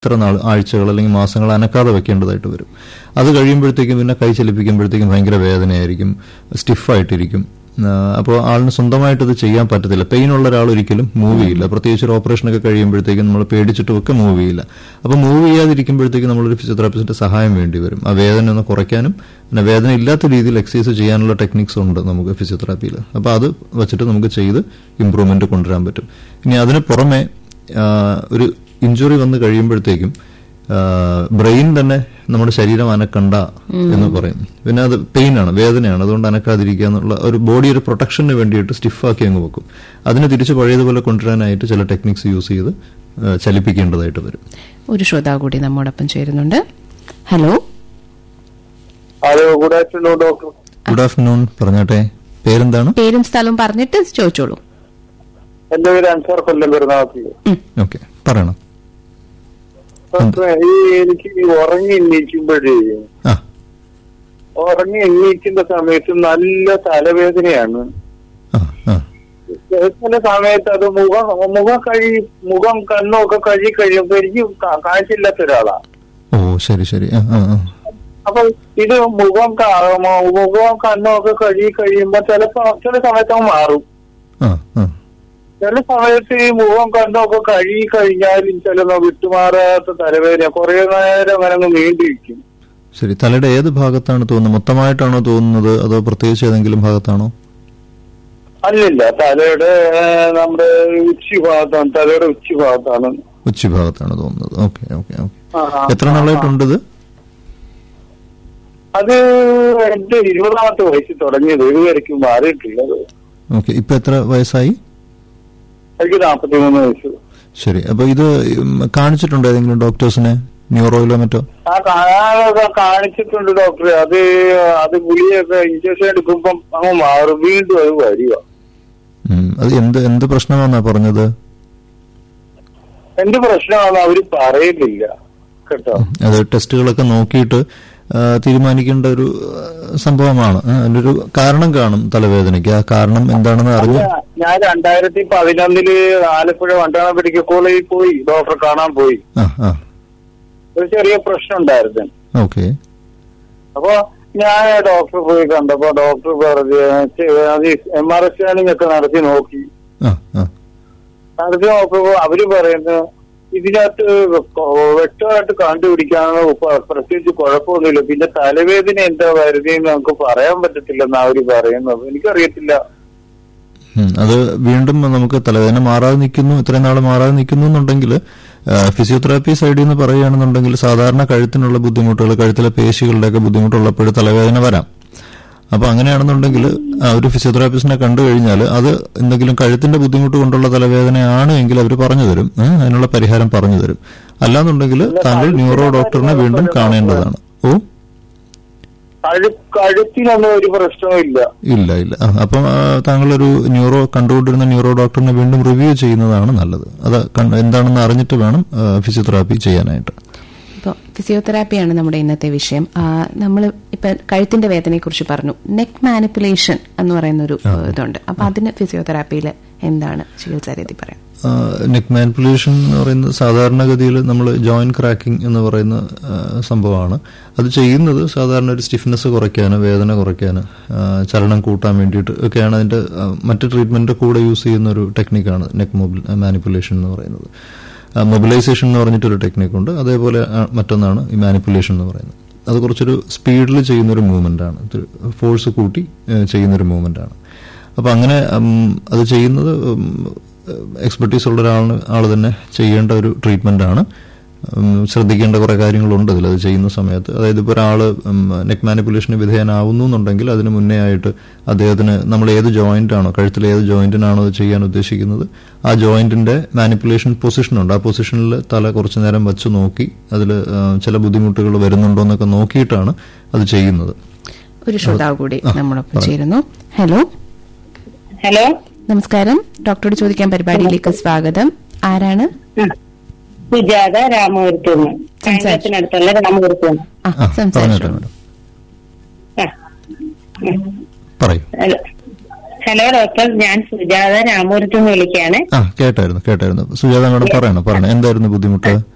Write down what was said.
ഇത്ര നാൾ ആഴ്ചകൾ അല്ലെങ്കിൽ മാസങ്ങൾ അനക്കാതെ വെക്കേണ്ടതായിട്ട് വരും അത് കഴിയുമ്പോഴത്തേക്കും പിന്നെ കൈ ചലിപ്പിക്കുമ്പോഴത്തേക്കും ഭയങ്കര വേദനയായിരിക്കും സ്റ്റിഫായിട്ടിരിക്കും അപ്പോൾ ആളിന് സ്വന്തമായിട്ട് ഇത് ചെയ്യാൻ പറ്റത്തില്ല പെയിൻ ഉള്ള ഒരാൾ ഒരിക്കലും മൂവ് ചെയ്യില്ല പ്രത്യേകിച്ച് ഒരു ഓപ്പറേഷനൊക്കെ കഴിയുമ്പോഴത്തേക്കും നമ്മൾ പേടിച്ചിട്ടും ഒക്കെ മൂവ് ചെയ്യില്ല അപ്പോൾ മൂവ് ചെയ്യാതിരിക്കുമ്പോഴത്തേക്കും നമ്മളൊരു ഫിസിയോതെറാപ്പിസ്റ്റിന്റെ സഹായം വേണ്ടി വരും ആ വേദന ഒന്ന് കുറയ്ക്കാനും പിന്നെ വേദന ഇല്ലാത്ത രീതിയിൽ എക്സസൈസ് ചെയ്യാനുള്ള ടെക്നിക്സ് ഉണ്ട് നമുക്ക് ഫിസിയോതെറാപ്പിയിൽ അപ്പോൾ അത് വെച്ചിട്ട് നമുക്ക് ചെയ്ത് ഇമ്പ്രൂവ്മെന്റ് കൊണ്ടുവരാൻ പറ്റും ഇനി അതിന് പുറമെ ആ, ഒരു ഇഞ്ചുറി വന്ന് കഴിയുമ്പോഴത്തേക്കും ബ്രെയിൻ തന്നെ നമ്മുടെ ശരീരം അനക്കണ്ട എന്ന് പറയും പിന്നെ അത് പെയിൻ ആണ് വേദനയാണ് അതുകൊണ്ട് അനക്കാതിരിക്കുക എന്നുള്ള ഒരു ബോഡി ഒരു പ്രൊട്ടക്ഷന് വേണ്ടിയിട്ട് സ്റ്റിഫാക്കി അങ്ങ് വെക്കും അതിന് തിരിച്ച് പഴയതുപോലെ കൊണ്ടുവരാനായിട്ട് ചില ടെക്നിക്സ് യൂസ് ചെയ്ത് ആ, ചലിപ്പിക്കേണ്ടതായിട്ട് വരും ഒരു ശ്രോതാവ് കൂടി നമ്മോടൊപ്പം ചേരുന്നുണ്ട് hello hello good afternoon doctor good afternoon പറഞ്ഞാട്ടെ പേരെന്താണ് പേരും സ്ഥലവും പറഞ്ഞിട്ട് ചോദിച്ചോളൂ എന്റെ പേര് അൻസാർ കൊല്ലം പെരുന്നാളത്തിൽ ഓക്കെ പറയണം ഡോക്ടറെ ഈ എനിക്ക് ഈ ഉറങ്ങി എണ്ണീക്കുമ്പോഴേ ആ ഉറങ്ങി എണ്ണീക്കുന്ന സമയത്ത് നല്ല തലവേദനയാണ് ആ ആ ചില സമയത്ത് അത് മുഖം മുഖം കഴി മുഖം കണ്ണും ഒക്കെ കഴുകി കഴിയുമ്പോ എനിക്ക് കാ- കാഴ്ചയില്ലാത്ത ഒരാളാ ഓ ശരി ശരി ആ ആ ആ അപ്പൊ ഇത് മുഖം കാ- മ- മുഖം കണ്ണും ഒക്കെ കഴുകി കഴിയുമ്പോ ചിലപ്പോ ചില സമയത്ത് അങ്ങ് മാറും ആ ആ ചില സമയത്ത് ഈ മുഖം കണ്ണൊക്കെ കഴുകി കഴിഞ്ഞാലും ചില വിട്ടുമാറാത്ത തലവേദന കുറെ നേരം അങ്ങനെ അങ്ങ് നീണ്ടിരിക്കും ശരി തലയുടെ ഏത് ഭാഗത്താണ് തോന്നുന്നത് മൊത്തമായിട്ടാണോ തോന്നുന്നത് അതോ പ്രത്യേകിച്ച് ഏതെങ്കിലും ഭാഗത്താണോ അല്ലല്ല തലയുടെ ഏ, നമ്മുടെ ഉച്ചി ഭാഗത്താണ് തലയുടെ ഉച്ചി ഭാഗത്താണ് ഉച്ചി ഭാഗത്താണ് തോന്നുന്നത് ഓക്കെ ഓക്കെ ഓക്കെ ആ, ആ, എത്ര ആ, നാളായിട്ടുണ്ട് ഇത് അത് എന്റെ ഇരുപതാമത്തെ വയസ്സിൽ തുടങ്ങിയത് ഇതുവരെയ്ക്കും മാറിയിട്ടില്ല ഓക്കെ ഇപ്പൊ എത്ര വയസ്സായി എനിക്ക് നാപ്പത്തിമൂന്ന് വയസ്സ് ശരി അപ്പൊ ഇത് ഉം, കാണിച്ചിട്ടുണ്ടോ ഏതെങ്കിലും ഡോക്ടേഴ്സിനെ ന്യൂറോയിലോ മറ്റോ ആ കാണാനൊക്കെ കാണിച്ചിട്ടുണ്ട് ഡോക്ടറെ അത് അത് ഗുളിയൊക്കെ ഇഞ്ചക്ഷൻ എടുക്കുമ്പം അങ്ങ് മാറും വീണ്ടും അത് വരിക ഉം, അത് എന്ത് എന്ത് പ്രശ്നമാണെന്നാ പറഞ്ഞത് എന്ത് പ്രശ്നമാണെന്ന് അവര് പറയുന്നില്ല കേട്ടോ അത് ടെസ്റ്റുകളൊക്കെ നോക്കിയിട്ട് ആ, തീരുമാനിക്കേണ്ട ഒരു ആ, സംഭവമാണ് ആ, അതിനൊരു കാരണം കാണും തലവേദനയ്ക്ക് ആ കാരണം എന്താണെന്ന് അറിഞ്ഞ് ഞാൻ രണ്ടായിരത്തി പതിനൊന്നില് ആലപ്പുഴ വണ്ടാന മെഡിക്കൽ കോളേജിൽ പോയി ഡോക്ടറെ കാണാൻ പോയി ആ ആ ഒരു ചെറിയ പ്രശ്നം ഉണ്ടായിരുന്നു ഓക്കെ അപ്പൊ ഞാൻ ഡോക്ടറെ പോയി കണ്ടപ്പോ ഡോക്ടർ പറഞ്ഞു എം ആർ സ്കാനിങ് ഒക്കെ നടത്തി നോക്കി ആ ആ നടത്തി നോക്കുമ്പോ അവര് പറയുന്നു ഇതിനകത്ത് വ്യക്തമായിട്ട് കണ്ടുപിടിക്കാനുള്ള ഉപ- പ്രത്യേകിച്ച് കുഴപ്പമൊന്നുമില്ല പിന്നെ തലവേദന എന്താ വരുന്നതെന്ന് നമുക്ക് പറയാൻ പറ്റത്തില്ലെന്ന് അവര് പറയുന്നത് എനിക്കറിയത്തില്ല ഉം, അത് വീണ്ടും നമുക്ക് തലവേദന മാറാതെ നിൽക്കുന്നു ഇത്രയും നാൾ മാറാതെ നിൽക്കുന്നു എന്നുണ്ടെങ്കിൽ ഫിസിയോതെറാപ്പി സൈഡിൽ നിന്ന് പറയുകയാണെന്നുണ്ടെങ്കിൽ സാധാരണ കഴുത്തിനുള്ള ബുദ്ധിമുട്ടുകൾ കഴുത്തിലെ പേശികളുടെയൊക്കെ ബുദ്ധിമുട്ടുള്ളപ്പോൾ തലവേദന വരാം അപ്പൊ അങ്ങനെയാണെന്നുണ്ടെങ്കിൽ ആ, ഒരു ഫിസിയോതെറാപ്പിസ്റ്റിനെ കണ്ടു കഴിഞ്ഞാൽ അത് എന്തെങ്കിലും കഴുത്തിന്റെ ബുദ്ധിമുട്ട് കൊണ്ടുള്ള തലവേദനയാണ് എങ്കിൽ അവർ പറഞ്ഞു തരും ഏ, അതിനുള്ള പരിഹാരം പറഞ്ഞു തരും അല്ലാന്നുണ്ടെങ്കിൽ താങ്കൾ ന്യൂറോ ഡോക്ടറിനെ വീണ്ടും കാണേണ്ടതാണ് ഓ കഴു കഴുത്തിനൊന്നും ഒരു പ്രശ്നവും ഇല്ല ഇല്ല ഇല്ല ആ, അപ്പം ആ, താങ്കൾ ഒരു ന്യൂറോ കണ്ടുകൊണ്ടിരുന്ന ന്യൂറോ ഡോക്ടറിനെ വീണ്ടും റിവ്യൂ ചെയ്യുന്നതാണ് നല്ലത് അത് കണ്ട് എന്താണെന്ന് അറിഞ്ഞിട്ട് വേണം ആ, ഫിസിയോതെറാപ്പി ചെയ്യാനായിട്ട് ഇപ്പോൾ ഫിസിയോതെറാപ്പിയാണ് നമ്മുടെ ഇന്നത്തെ വിഷയം നമ്മൾ ഇപ്പൊ കഴുത്തിന്റെ വേദനയെ കുറിച്ച് പറഞ്ഞു നെക്ക് മാനിപ്പുലേഷൻ എന്ന് പറയുന്ന ഒരു ഇതുണ്ട് അപ്പൊ അതിന് ഫിസിയോതെറാപ്പിയിൽ എന്താണ് ചികിത്സാ രീതി പറയാം നെക്ക് മാനിപ്പുലേഷൻ എന്ന് പറയുന്നത് സാധാരണഗതിയിൽ നമ്മൾ ജോയിന്റ് ക്രാക്കിംഗ് എന്ന് പറയുന്ന ആ, സംഭവമാണ് അത് ചെയ്യുന്നത് സാധാരണ ഒരു സ്റ്റിഫ്നെസ് കുറയ്ക്കാൻ വേദന കുറയ്ക്കാൻ ആ, ചലനം കൂട്ടാൻ വേണ്ടിയിട്ട് ഒക്കെയാണ് അതിന്റെ ആ, മറ്റ് ട്രീറ്റ്മെന്റ് കൂടെ യൂസ് ചെയ്യുന്ന ഒരു ടെക്നിക്കാണ് നെക്ക് മൊബിൽ മാനിപ്പുലേഷൻ എന്ന് പറയുന്നത് മൊബിലൈസേഷൻ എന്ന് പറഞ്ഞിട്ടൊരു ടെക്നിക്കുണ്ട് അതേപോലെ ആ, മറ്റൊന്നാണ് ഈ മാനിപ്പുലേഷൻ എന്ന് പറയുന്നത് അത് കുറച്ചൊരു സ്പീഡിൽ ചെയ്യുന്നൊരു മൂവ്മെന്റ് ആണ് ഫോഴ്സ് കൂട്ടി ഏ, ചെയ്യുന്നൊരു മൂവ്മെന്റ് ആണ് അപ്പൊ അങ്ങനെ ഉം, അത് ചെയ്യുന്നത് എക്സ്പെർട്ടീസ് ഉള്ള ഒരാളിന് ആൾ തന്നെ ചെയ്യേണ്ട ഒരു ട്രീറ്റ്മെന്റ് ആണ് ഉം, ശ്രദ്ധിക്കേണ്ട കുറെ കാര്യങ്ങളുണ്ട് അതിൽ അത് ചെയ്യുന്ന സമയത്ത് അതായത് ഇപ്പോൾ ഒരാൾ നെക്ക് മാനിപ്പുലേഷന് വിധേയനാവുന്നു എന്നുണ്ടെങ്കിൽ അതിന് മുന്നേ ആയിട്ട് അദ്ദേഹത്തിന് നമ്മൾ ഏത് ജോയിന്റ് ആണോ കഴുത്തിലെ ഏത് ജോയിന്റിനാണോ അത് ചെയ്യാൻ ഉദ്ദേശിക്കുന്നത് ആ ജോയിന്റിന്റെ മാനിപ്പുലേഷൻ പൊസിഷൻ ഉണ്ട് ആ പൊസിഷനിൽ തല കുറച്ചു നേരം വെച്ച് നോക്കി അതിൽ ചില ബുദ്ധിമുട്ടുകൾ വരുന്നുണ്ടോ എന്നൊക്കെ നോക്കിയിട്ടാണ് അത് ചെയ്യുന്നത് ഒരു ശ്രോതാവ് കൂടി നമ്മളൊപ്പം ചേരുന്നു ഹലോ ഹലോ നമസ്കാരം ഡോക്ടറോട് ചോദിക്കാൻ പരിപാടിയിലേക്ക് സ്വാഗതം ആരാണ് സുജാത രാമപുരത്തുനിന്ന് കായംകുളത്തിനടുത്തുള്ള രാമപുരത്തുനിന്ന് ആ ആ പറഞ്ഞോട്ടെ സംസാരിച്ചു മാഡം ആ. പറയൂ ഹലോ. ഹലോ ഡോക്ടർ ഞാൻ സുജാത രാമപുരത്തുനിന്ന് വിളിക്കുകയാണ് ആ കേട്ടായിരുന്നു കേട്ടായിരുന്നു സുജാത മാഡം പറയണം പറയണം എന്തായിരുന്നു ബുദ്ധിമുട്ട്